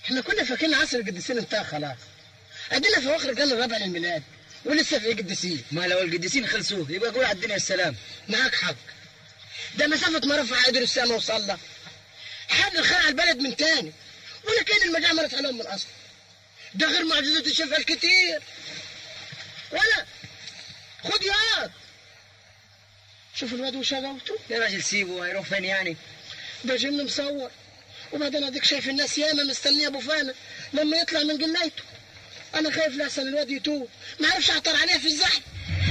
احنا كنا فاكرين عصر القديسين انتهى خلاص ادينا في اخر القرن الرابع للميلاد ولسه في قديسين ما لو القديسين خلصوه يبقى قول على الدنيا السلام معاك حق ده مسافة ما رفع قدر السما وصلى حد الخير على البلد من تاني ولا كان المجاعة مرت عليهم من اصل ده غير معجزات الشفاء الكتير ولا خد ياض شوف الواد وشغلته يا راجل سيبه هيروح فين يعني ده جن مصور وبعدين اديك شايف الناس ياما مستنيه ابو فانا لما يطلع من جنايته انا خايف لحسن الواد يتوب ما عرفش اعطر عليه في الزحمه